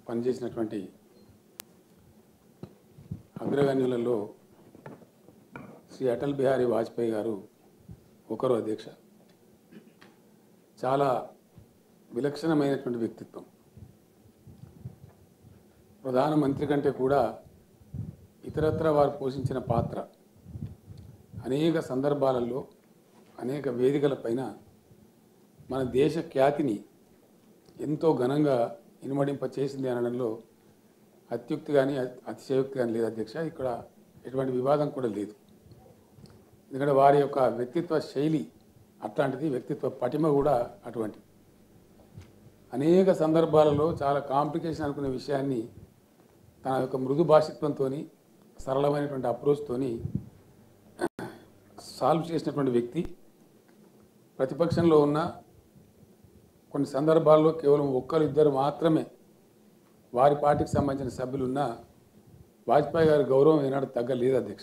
పనిచేసినటువంటి అగ్రగణ్యులలో శ్రీ అటల్ బిహారీ వాజ్పేయి గారు ఒకరు అధ్యక్ష చాలా విలక్షణమైనటువంటి వ్యక్తిత్వం ప్రధానమంత్రి కంటే కూడా ఇతరత్ర వారు పోషించిన పాత్ర అనేక సందర్భాలలో అనేక వేదికలపైన మన దేశ ఖ్యాతిని ఎంతో ఘనంగా ఇనుమడింప చేసింది అనడంలో అత్యుక్తి కానీ అతిశయోక్తి కానీ లేదు అధ్యక్ష ఇక్కడ ఎటువంటి వివాదం కూడా లేదు ఎందుకంటే వారి యొక్క వ్యక్తిత్వ శైలి అట్లాంటిది వ్యక్తిత్వ పటిమ కూడా అటువంటిది అనేక సందర్భాలలో చాలా కాంప్లికేషన్ అనుకునే విషయాన్ని తన యొక్క మృదు భాషిత్వంతో సరళమైనటువంటి అప్రోచ్తోని సాల్వ్ చేసినటువంటి వ్యక్తి ప్రతిపక్షంలో ఉన్న కొన్ని సందర్భాల్లో కేవలం ఒక్కరు ఇద్దరు మాత్రమే వారి పార్టీకి సంబంధించిన సభ్యులు ఉన్న వాజ్పేయి గారి గౌరవం ఏనాడు తగ్గలేదు అధ్యక్ష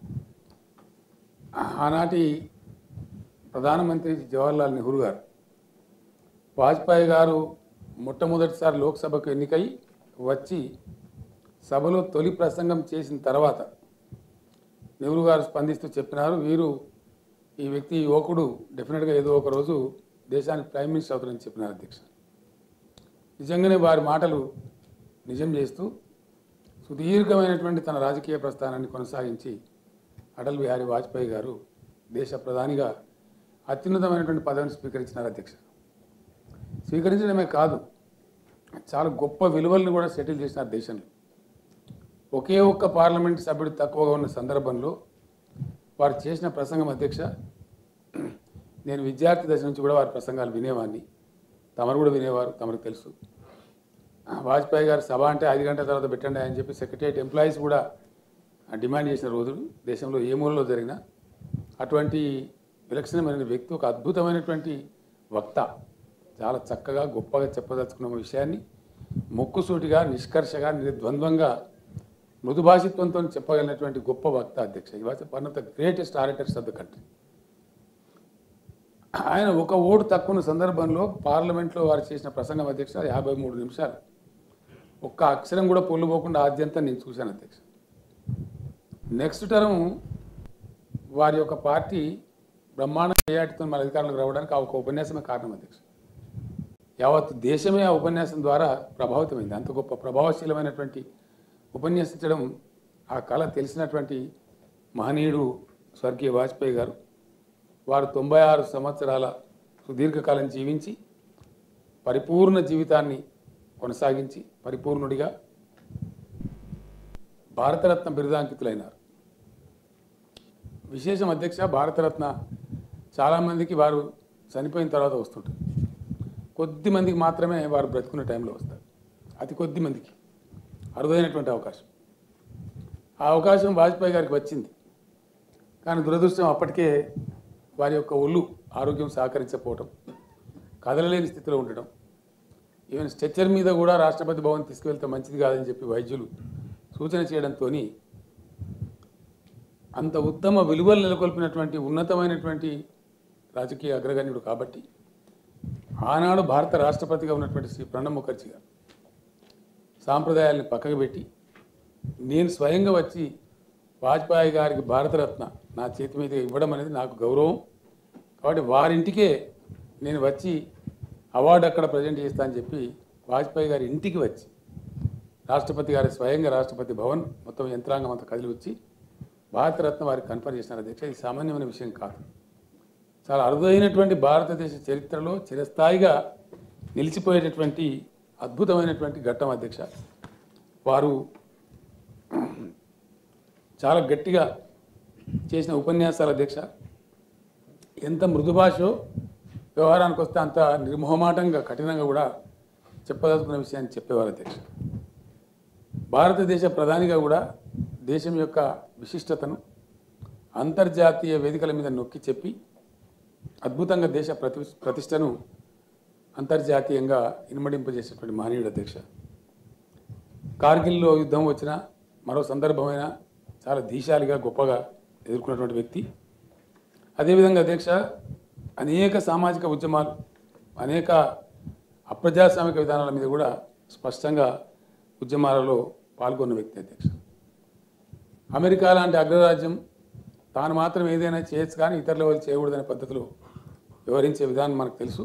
ఆనాటి ప్రధానమంత్రి జవహర్లాల్ నెహ్రూ గారు వాజ్పేయి గారు మొట్టమొదటిసారి లోక్సభకు ఎన్నికై వచ్చి సభలో తొలి ప్రసంగం చేసిన తర్వాత నెహ్రూ గారు స్పందిస్తూ చెప్పినారు వీరు ఈ వ్యక్తి ఈ యువకుడు డెఫినెట్గా ఏదో ఒక రోజు దేశానికి ప్రైమ్ మినిస్టర్ అవుతారని చెప్పినారు అధ్యక్ష నిజంగానే వారి మాటలు నిజం చేస్తూ సుదీర్ఘమైనటువంటి తన రాజకీయ ప్రస్థానాన్ని కొనసాగించి అటల్ బిహారీ వాజ్పేయి గారు దేశ ప్రధానిగా అత్యున్నతమైనటువంటి పదవిని స్వీకరించినారు అధ్యక్ష స్వీకరించడమే కాదు చాలా గొప్ప విలువలను కూడా సెటిల్ చేసినారు దేశంలో ఒకే ఒక్క పార్లమెంట్ సభ్యుడు తక్కువగా ఉన్న సందర్భంలో వారు చేసిన ప్రసంగం అధ్యక్ష నేను విద్యార్థి దశ నుంచి కూడా వారి ప్రసంగాలు వినేవాడిని తమరు కూడా వినేవారు తమకు తెలుసు వాజ్పేయి గారు సభ అంటే ఐదు గంటల తర్వాత పెట్టండి అని చెప్పి సెక్రటరియట్ ఎంప్లాయీస్ కూడా డిమాండ్ చేసిన రోజులు దేశంలో ఏ మూలలో జరిగినా అటువంటి విలక్షణమైన వ్యక్తి ఒక అద్భుతమైనటువంటి వక్త చాలా చక్కగా గొప్పగా చెప్పదలుచుకున్న విషయాన్ని ముక్కుసూటిగా నిష్కర్షగా నిర్ద్వంద్వంగా మృదుభాషిత్వంతో చెప్పగలిగినటువంటి గొప్ప వక్త అధ్యక్ష he was one of the greatest orators of the country ఆయన ఒక ఓటు తక్కువ ఉన్న సందర్భంలో పార్లమెంట్లో వారు చేసిన ప్రసంగం అధ్యక్ష యాభై మూడు నిమిషాలు ఒక్క అక్షరం కూడా పొల్లుపోకుండా ఆద్యంతం నేను చూశాను అధ్యక్ష నెక్స్ట్ టర్మ్ వారి యొక్క పార్టీ బ్రహ్మాండ మేయాటితో మన అధికారంలోకి రావడానికి ఆ ఒక ఉపన్యాసమే కారణం అధ్యక్ష యావత్ దేశమే ఆ ఉపన్యాసం ద్వారా ప్రభావితమైంది అంత గొప్ప ప్రభావశీలమైనటువంటి ఉపన్యసించడం ఆ కళ తెలిసినటువంటి మహనీయుడు స్వర్గీయ వాజ్పేయి గారు వారు తొంభై ఆరు సంవత్సరాల సుదీర్ఘకాలం జీవించి పరిపూర్ణ జీవితాన్ని కొనసాగించి పరిపూర్ణుడిగా భారతరత్న బిరుదాంకితులైనారు విశేషం అధ్యక్ష భారతరత్న చాలామందికి వారు చనిపోయిన తర్వాత వస్తుంటారు కొద్ది మందికి మాత్రమే వారు బ్రతుకున్న టైంలో వస్తారు అతి కొద్ది మందికి అరుదైనటువంటి అవకాశం ఆ అవకాశం వాజ్పేయి గారికి వచ్చింది కానీ దురదృష్టం అప్పటికే వారి యొక్క ఒళ్ళు ఆరోగ్యం సహకరించకపోవటం కదలలేని స్థితిలో ఉండడం ఈవెన్ స్ట్రెచ్చర్ మీద కూడా రాష్ట్రపతి భవన్ తీసుకువెళ్తే మంచిది కాదని చెప్పి వైద్యులు సూచన చేయడంతో అంత ఉత్తమ విలువలు నెలకొల్పినటువంటి ఉన్నతమైనటువంటి రాజకీయ అగ్రగణ్యుడు కాబట్టి ఆనాడు భారత రాష్ట్రపతిగా ఉన్నటువంటి శ్రీ ప్రణబ్ ముఖర్జీ గారు సాంప్రదాయాల్ని పక్కకు పెట్టి నేను స్వయంగా వచ్చి వాజ్పేయి గారికి భారతరత్న నా చేతి మీద ఇవ్వడం అనేది నాకు గౌరవం కాబట్టి వారింటికే నేను వచ్చి అవార్డు అక్కడ ప్రజెంట్ చేస్తా అని చెప్పి వాజ్పేయి గారి ఇంటికి వచ్చి రాష్ట్రపతి గారి స్వయంగా రాష్ట్రపతి భవన్ మొత్తం యంత్రాంగం అంతా కదిలి వచ్చి భారతరత్న వారికి కన్ఫర్ చేసినారు అధ్యక్ష ఇది సామాన్యమైన విషయం కాదు చాలా అరుదైనటువంటి భారతదేశ చరిత్రలో చిరస్థాయిగా నిలిచిపోయేటటువంటి అద్భుతమైనటువంటి ఘట్టం అధ్యక్ష వారు చాలా గట్టిగా చేసిన ఉపన్యాసాల అధ్యక్ష ఎంత మృదు భాషో వ్యవహారానికి వస్తే అంత నిర్మోహమాటంగా కఠినంగా కూడా చెప్పదలుచుకున్న విషయాన్ని చెప్పేవారు అధ్యక్ష భారతదేశ ప్రధానిగా కూడా దేశం యొక్క విశిష్టతను అంతర్జాతీయ వేదికల మీద నొక్కి చెప్పి అద్భుతంగా దేశ ప్రతి ప్రతిష్టను అంతర్జాతీయంగా ఇనుమడింపజేసేటువంటి మహనీయుడు అధ్యక్ష కార్గిల్లో యుద్ధం వచ్చిన మరో సందర్భమైన చాలా దీశాలిగా గొప్పగా ఎదుర్కొన్నటువంటి వ్యక్తి అదేవిధంగా అధ్యక్ష అనేక సామాజిక ఉద్యమాలు అనేక అప్రజాస్వామిక విధానాల మీద కూడా స్పష్టంగా ఉద్యమాలలో పాల్గొన్న వ్యక్తి అధ్యక్ష అమెరికా లాంటి అగ్రరాజ్యం తాను మాత్రం ఏదైనా చేయొచ్చు కానీ ఇతరుల వాళ్ళు చేయకూడదనే పద్ధతిలో వివరించే విధానం మనకు తెలుసు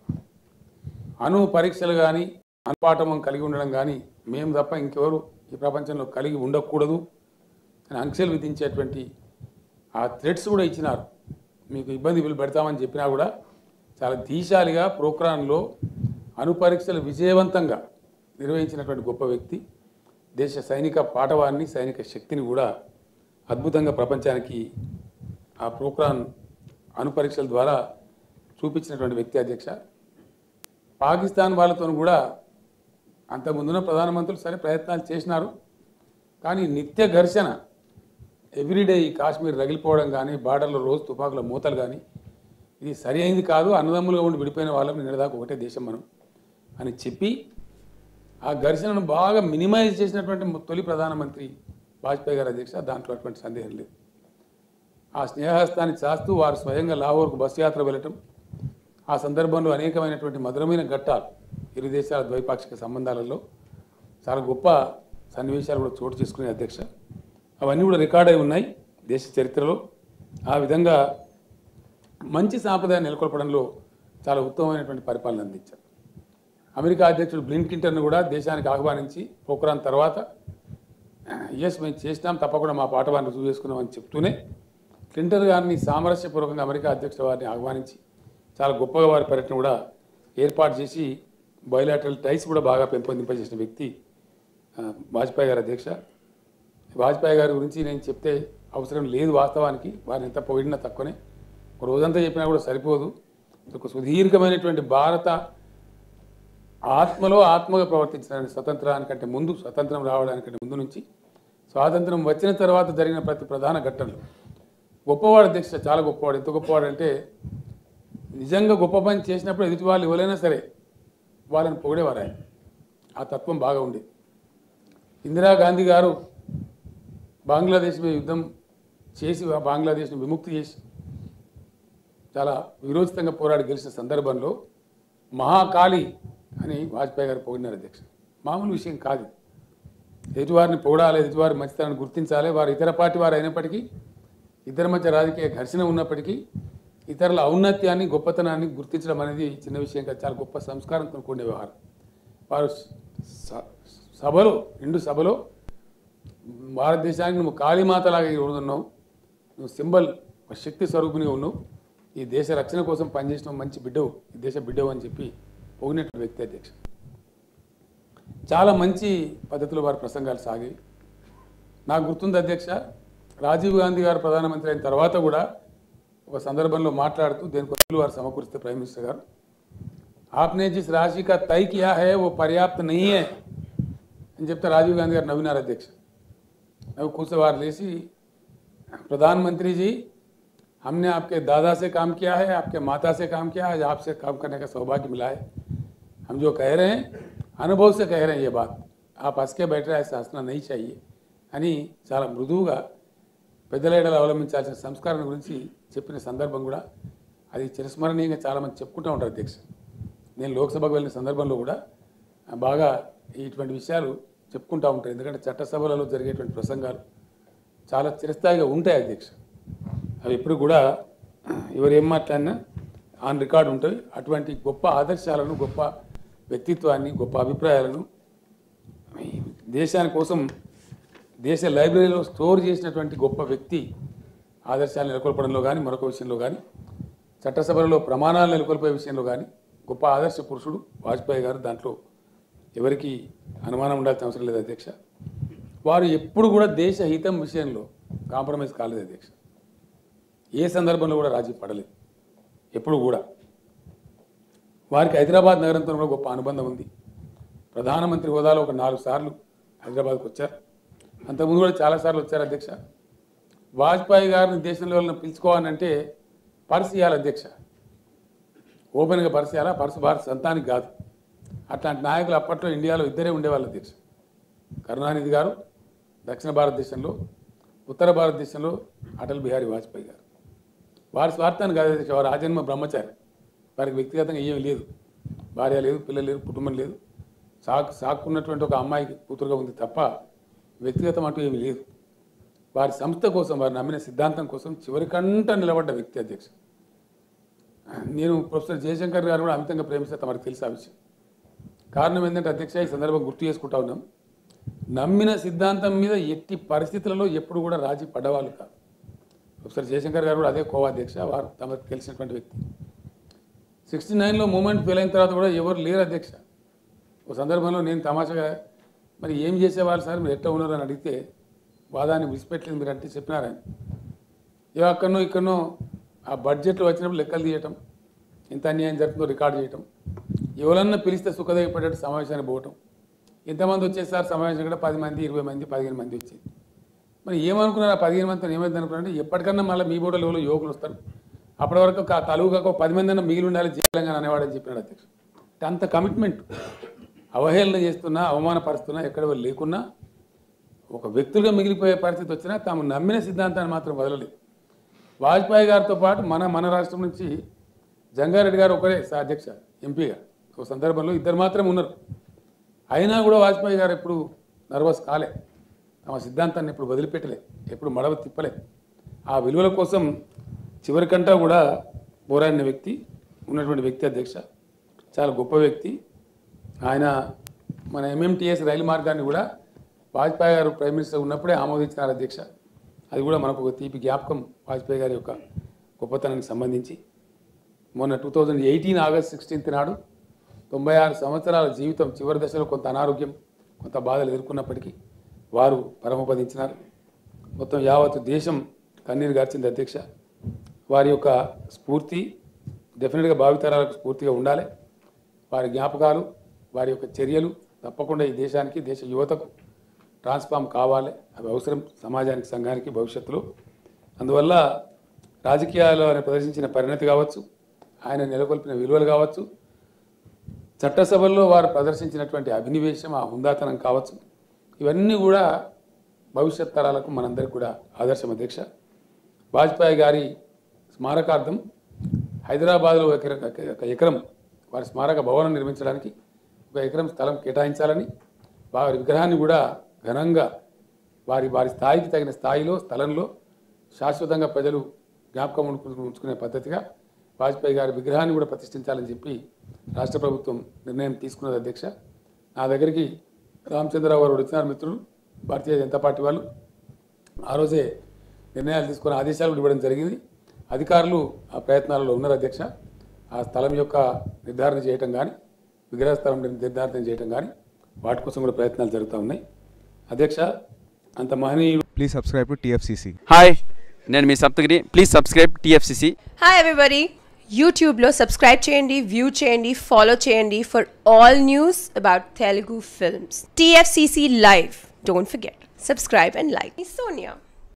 అణు పరీక్షలు కానీ అనుపాఠమం కలిగి ఉండడం కానీ మేము తప్ప ఇంకెవరు ఈ ప్రపంచంలో కలిగి ఉండకూడదు అని ఆంక్షలు విధించేటువంటి ఆ థ్రెడ్స్ కూడా ఇచ్చినారు మీకు ఇబ్బంది వీళ్ళు పెడతామని చెప్పినా కూడా చాలా దీశాలిగా ప్రోగ్రాంలో అణు పరీక్షలు విజయవంతంగా నిర్వహించినటువంటి గొప్ప వ్యక్తి దేశ సైనిక పాఠవాన్ని సైనిక శక్తిని కూడా అద్భుతంగా ప్రపంచానికి ఆ ప్రోగ్రాం అణు పరీక్షల ద్వారా చూపించినటువంటి వ్యక్తి అధ్యక్ష పాకిస్తాన్ వాళ్ళతో కూడా అంతకుముందున్న ప్రధానమంత్రులు సరే ప్రయత్నాలు చేసినారు కానీ నిత్య ఘర్షణ ఎవ్రీడే ఈ కాశ్మీర్ రగిలిపోవడం కానీ బార్డర్లో రోజు తుపాకుల మూతలు కానీ ఇది సరి అయింది కాదు అన్నదమ్ములుగా ఉండి విడిపోయిన వాళ్ళం నిన్నదాకా ఒకటే దేశం మనం అని చెప్పి ఆ ఘర్షణను బాగా మినిమైజ్ చేసినటువంటి తొలి ప్రధానమంత్రి వాజ్పేయి గారు అధ్యక్ష దాంట్లో అటువంటి సందేహం లేదు ఆ స్నేహహస్తాన్ని చాస్తూ వారు స్వయంగా లాహోర్కు బస్సు యాత్ర వెళ్ళటం ఆ సందర్భంలో అనేకమైనటువంటి మధురమైన ఘట్టాలు ఇరు దేశాల ద్వైపాక్షిక సంబంధాలలో చాలా గొప్ప సన్నివేశాలు కూడా చోటు చేసుకునే అధ్యక్ష అవన్నీ కూడా రికార్డ్ అయి ఉన్నాయి దేశ చరిత్రలో ఆ విధంగా మంచి సాంప్రదాయాన్ని నెలకొల్పడంలో చాలా ఉత్తమమైనటువంటి పరిపాలన అందించారు అమెరికా అధ్యక్షుడు బ్లింకింటన్ను కూడా దేశానికి ఆహ్వానించి పోఖరాన్ తర్వాత ఎస్ మేము చేసినాం తప్పకుండా మా పాఠవాన్ని రుజువు చేసుకున్నామని చెప్తూనే క్లింటన్ గారిని సామరస్యపూర్వకంగా అమెరికా అధ్యక్షుల వారిని ఆహ్వానించి చాలా గొప్పగా వారి పర్యటన కూడా ఏర్పాటు చేసి బయోలాటరల్ టైస్ కూడా బాగా పెంపొందింపజేసిన వ్యక్తి ఆ, వాజ్పేయి గారు అధ్యక్ష వాజ్పేయి గారి గురించి నేను చెప్తే అవసరం లేదు వాస్తవానికి వారిని ఎంత పొగిడినా తక్కువనే ఒక రోజంతా చెప్పినా కూడా సరిపోదు ఒక సుదీర్ఘమైనటువంటి భారత ఆత్మలో ఆత్మగా ప్రవర్తించడానికి స్వతంత్రానికంటే ముందు స్వతంత్రం రావడానికంటే ముందు నుంచి స్వాతంత్రం వచ్చిన తర్వాత జరిగిన ప్రతి ప్రధాన ఘట్టంలో గొప్పవాడు అధ్యక్ష చాలా గొప్పవాడు ఎంత గొప్పవాడు అంటే నిజంగా గొప్ప పని చేసినప్పుడు ఎదుటి వాళ్ళు ఎవరైనా సరే వాళ్ళని పొగిడేవారు ఆయన ఆ తత్వం బాగా ఉండేది ఇందిరాగాంధీ గారు బంగ్లాదేశ్ మీద యుద్ధం చేసి ఆ బంగ్లాదేశ్ను విముక్తి చేసి చాలా విరోచితంగా పోరాడి గెలిచిన సందర్భంలో మహాకాళి అని వాజ్పేయి గారు పొగిడినారు అధ్యక్ష మామూలు విషయం కాదు ఎదుటివారిని పొగడాలి ఎదుటివారి మంచితనాన్ని గుర్తించాలి వారు ఇతర పార్టీ వారు అయినప్పటికీ ఇద్దరి మధ్య రాజకీయ ఘర్షణ ఉన్నప్పటికీ ఇతరుల ఔన్నత్యాన్ని గొప్పతనాన్ని గుర్తించడం అనేది చిన్న విషయం కాదు చాలా గొప్ప సంస్కారంతో కూడిన వ్యవహారం వారు స- సభలో నిండు సభలో భారతదేశానికి నువ్వు కాళీమాతలాగా ఈ రోజు ఉన్నావు నువ్వు సింబల్ ఒక శక్తి స్వరూపిణిగా ఉన్నావు ఈ దేశ రక్షణ కోసం పనిచేసిన మంచి బిడ్డవు ఈ దేశ బిడ్డవు అని చెప్పి పొగినటువంటి వ్యక్తి అధ్యక్ష చాలా మంచి పద్ధతిలో వారి ప్రసంగాలు సాగాయి నాకు గుర్తుంది అధ్యక్ష రాజీవ్ గాంధీ గారు ప్రధానమంత్రి అయిన తర్వాత కూడా ఒక సందర్భంలో మాట్లాడుతూ దేని కొద్దిలు వారు సమకూరిస్తే ప్రైమ్ మినిస్టర్ గారు आपने जिस राशि का तय किया है वो पर्याप्त नहीं है అని చెప్తే రాజీవ్ గాంధీ గారు నవ్వినారు అధ్యక్ష నవ్వు కూర్చోవారు లేచి प्रधानमंत्री जी हमने आपके दादा से काम किया है आपके माता से काम किया है आज आपसे काम करने का सौभाग्य मिला है हम जो कह रहे हैं अनुभव से कह रहे हैं ये बात आप हंस के बैठ रहे हैं, ऐसा हंसना नहीं चाहिए అని చాలా మృదువుగా పెద్దలేడలు అవలంబించాల్సిన సంస్కారం గురించి చెప్పిన సందర్భం కూడా అది చిరస్మరణీయంగా చాలామంది చెప్పుకుంటూ ఉంటారు అధ్యక్ష నేను లోక్సభకు వెళ్ళిన సందర్భంలో కూడా ఆ, బాగా ఇటువంటి విషయాలు చెప్పుకుంటూ ఉంటారు ఎందుకంటే చట్టసభలలో జరిగేటువంటి ప్రసంగాలు చాలా చిరస్థాయిగా ఉంటాయి అధ్యక్ష అవి ఎప్పుడు కూడా ఎవరు ఏం మాట్లాడినా ఆన్ రికార్డు ఉంటాయి అటువంటి గొప్ప ఆదర్శాలను గొప్ప వ్యక్తిత్వాన్ని గొప్ప అభిప్రాయాలను ఈ దేశాని కోసం దేశ లైబ్రరీలో స్టోర్ చేసినటువంటి గొప్ప వ్యక్తి ఆదర్శాలు నెలకొల్పడంలో కానీ మరొక విషయంలో కానీ చట్టసభలలో ప్రమాణాలు నెలకొల్పే విషయంలో కానీ గొప్ప ఆదర్శ పురుషుడు వాజ్పేయి గారు దాంట్లో ఎవరికి అనుమానం ఉండాల్సిన అవసరం లేదు అధ్యక్ష వారు ఎప్పుడు కూడా దేశ హితం విషయంలో కాంప్రమైజ్ కాలేదు అధ్యక్ష ఏ సందర్భంలో కూడా రాజీ పడలేదు ఎప్పుడు కూడా వారికి హైదరాబాద్ నగరంతో కూడా గొప్ప అనుబంధం ఉంది ప్రధానమంత్రి హోదాలో ఒక నాలుగు సార్లు హైదరాబాద్కు వచ్చారు అంతకుముందు కూడా చాలాసార్లు వచ్చారు అధ్యక్ష వాజ్పేయి గారిని దేశంలో వాళ్ళని పిలుచుకోవాలంటే పర్స్ ఇవ్వాలి అధ్యక్ష ఓపెన్గా పర్స్ ఇవ్వాలా పర్సు భారత సంతానికి కాదు అట్లాంటి నాయకులు అప్పట్లో ఇండియాలో ఇద్దరే ఉండేవాళ్ళు అధ్యక్ష కరుణానిధి గారు దక్షిణ భారతదేశంలో ఉత్తర భారతదేశంలో అటల్ బిహారీ వాజ్పేయి గారు వారి స్వార్థాన్ని కాదు అధ్యక్ష వారు ఆజన్మ బ్రహ్మచారి వారికి వ్యక్తిగతంగా ఏమీ లేదు భార్య లేదు పిల్లలు లేరు కుటుంబం లేదు సాకు సాకున్నటువంటి ఒక అమ్మాయికి కూతురుగా ఉంది తప్ప వ్యక్తిగతం అంటూ ఏమీ లేదు వారి సంస్థ కోసం వారు నమ్మిన సిద్ధాంతం కోసం చివరికంట నిలబడ్డ వ్యక్తి అధ్యక్ష నేను ప్రొఫెసర్ జయశంకర్ గారు కూడా అమితంగా ప్రేమిస్తే తమకు తెలుసు ఆ విషయం కారణం ఏంటంటే అధ్యక్ష ఈ సందర్భం గుర్తు చేసుకుంటా ఉన్నాం నమ్మిన సిద్ధాంతం మీద ఎట్టి పరిస్థితులలో ఎప్పుడు కూడా రాజీ పడ్డవాళ్ళు కాదు ప్రొఫెసర్ జయశంకర్ గారు కూడా అదే కోవా అధ్యక్ష వారు తమకు తెలిసినటువంటి వ్యక్తి సిక్స్టీ నైన్లో మూమెంట్ ఫెయిల్ అయిన తర్వాత కూడా ఎవరు లేరు అధ్యక్ష ఒక సందర్భంలో నేను తమాషగా మరి ఏం చేసేవాళ్ళు సార్ మీరు ఎట్లా ఉన్నారు అని అడిగితే వాదాన్ని విడిచిపెట్టలేదు మీరు అంటే చెప్పినారని ఏ అక్కడనో ఇక్కడనో ఆ బడ్జెట్లో వచ్చినప్పుడు లెక్కలు తీయటం ఎంత అన్యాయం జరుగుతుందో రికార్డు చేయటం ఎవరన్నా పిలిస్తే సుఖదయపడేట్టు సమావేశానికి పోవటం ఎంతమంది వచ్చేసారు సమావేశం కూడా పది మంది ఇరవై మంది పదిహేను మంది వచ్చేది మరి ఏమనుకున్నారు ఆ పదిహేను మందితో ఏమైంది అనుకున్నారంటే ఎప్పటికన్నా మళ్ళీ మీ బోర్డు లెవెల్లో యువకులు వస్తారు అప్పటి వరకు కా- తలుగు కాక ఒక పది మంది అన్న మిగిలి ఉండాలి తెలంగాణ అనేవాడని చెప్పినాడు అధ్యక్షుడు అంటే అంత కమిట్మెంట్ అవహేళన చేస్తున్నా అవమానపరుస్తున్నా ఎక్కడ వాళ్ళు లేకున్నా ఒక వ్యక్తులుగా మిగిలిపోయే పరిస్థితి వచ్చినా తాము నమ్మిన సిద్ధాంతాన్ని మాత్రం వదలలేదు వాజ్పేయి గారితో పాటు మన మన రాష్ట్రం నుంచి జంగారెడ్డి గారు ఒకరే సా అధ్యక్ష ఎంపీగా ఒక సందర్భంలో ఇద్దరు మాత్రం ఉన్నారు అయినా కూడా వాజ్పేయి గారు ఎప్పుడు నర్వస్ కాలే తమ సిద్ధాంతాన్ని ఎప్పుడు వదిలిపెట్టలే ఎప్పుడు మడవ తిప్పలే ఆ విలువల కోసం చివరికంటా కూడా పోరాడిన వ్యక్తి ఉన్నటువంటి వ్యక్తి అధ్యక్ష చాలా గొప్ప వ్యక్తి ఆయన మన ఎంఎంటీఎస్ రైలు మార్గాన్ని కూడా వాజ్పేయి గారు ప్రైమ్ మినిస్టర్ ఉన్నప్పుడే ఆమోదించినారు అధ్యక్ష అది కూడా మనకు ఒక తీపి జ్ఞాపకం వాజ్పేయి గారి యొక్క గొప్పతనానికి సంబంధించి మొన్న two thousand eighteen August sixteenth నాడు తొంభై ఆరు సంవత్సరాల జీవితం చివరి దశలో కొంత అనారోగ్యం కొంత బాధలు ఎదుర్కొన్నప్పటికీ వారు పరమపదించినారు మొత్తం యావత్ దేశం కన్నీరు గార్చింది అధ్యక్ష వారి యొక్క స్ఫూర్తి డెఫినెట్గా భావితరాలకు స్ఫూర్తిగా ఉండాలి వారి జ్ఞాపకాలు వారి యొక్క చర్యలు తప్పకుండా ఈ దేశానికి దేశ యువతకు ట్రాన్స్ఫార్మ్ కావాలి అవి అవసరం సమాజానికి సంఘానికి భవిష్యత్తులో అందువల్ల రాజకీయాలు ఆయన ప్రదర్శించిన పరిణతి కావచ్చు ఆయన నెలకొల్పిన విలువలు కావచ్చు చట్టసభల్లో వారు ప్రదర్శించినటువంటి అభినివేశం ఆ హుందాతనం కావచ్చు ఇవన్నీ కూడా భవిష్యత్ తరాలకు మనందరికీ కూడా ఆదర్శం అధ్యక్ష వాజ్పేయి గారి స్మారకార్థం హైదరాబాద్లో ఒక ఎకర- ఒక ఎకరం వారి స్మారక భవనం నిర్మించడానికి ఒక ఎకరం స్థలం కేటాయించాలని వారి విగ్రహాన్ని కూడా ఘనంగా వారి వారి స్థాయికి తగిన స్థాయిలో స్థలంలో శాశ్వతంగా ప్రజలు జ్ఞాపకం ఉంచుకు- ఉంచుకునే పద్ధతిగా వాజ్పేయి గారి విగ్రహాన్ని కూడా ప్రతిష్ఠించాలని చెప్పి రాష్ట్ర ప్రభుత్వం నిర్ణయం తీసుకున్నది అధ్యక్ష నా దగ్గరికి రామచంద్రరావు గారు వచ్చినారు మిత్రులు భారతీయ జనతా పార్టీ వాళ్ళు ఆ రోజే నిర్ణయాలు తీసుకుని ఆదేశాలు కూడా ఇవ్వడం జరిగింది అధికారులు ఆ ప్రయత్నాలలో ఉన్నారు అధ్యక్ష ఆ స్థలం యొక్క నిర్ధారణ చేయటం కానీ విగ్రహ స్థలం నిర్ధారణ చేయటం కానీ వాటి కోసం కూడా ప్రయత్నాలు జరుగుతూ ఉన్నాయి అధ్యక్ష అంత మహనీయుడు Please subscribe to TFCC. Hi నేను మీ Saptagiri please subscribe TFCC hi everybody యూట్యూబ్లో సబ్స్క్రైబ్ చేయండి వ్యూ చేయండి ఫాలో చేయండి for all news about Telugu films TFCC live don't forget subscribe and like Sonia